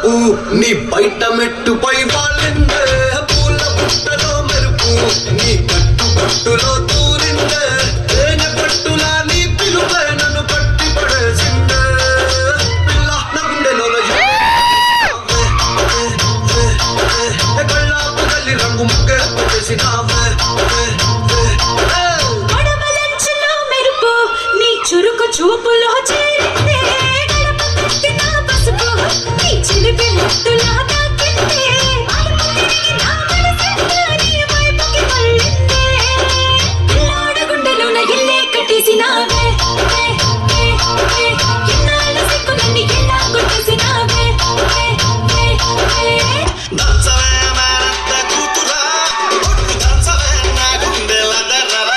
వలపు నీ బయట మెట్టుపై వాళ్ళిందే పూల పుట్టలో మెరుపు నీ కట్టు కట్టులో తూరిందే తేనె పట్టులా నీ పిలుపే నన్ను పట్టి పడేసిందే పిల్ల నా గుండెలో కళ్ళాపు తల్లి రంగు ముక్క పెట్టేసినావే గొడవలంచులో మెరుపు నీ చురుకు చూపులో చేరిందే గడప తట్టిన పసుపు నీ చిలిపి ముద్దులా తాకిందే అలుపు తిరిగి నా మనసంతా నీ వైపుకి మళ్ళిందే పిల్లాడ గుండెలోన ఇల్లే కట్టేసినావే ఏ, ఏ, ఏ, ఇన్నాళ్ళ సిగ్గులన్నీ ఎలా కొట్టేసినావే ఏ, ఏ, ఏ. దంచవే మేనత్త కూతురా ఒట్టు దంచవే నా గుండెల దర్రరా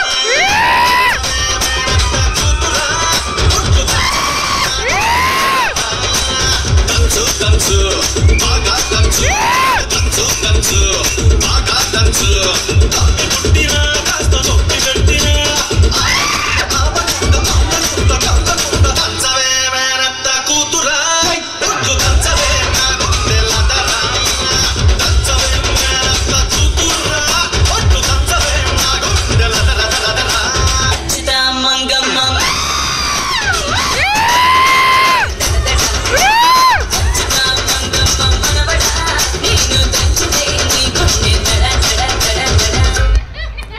దంచు దంచు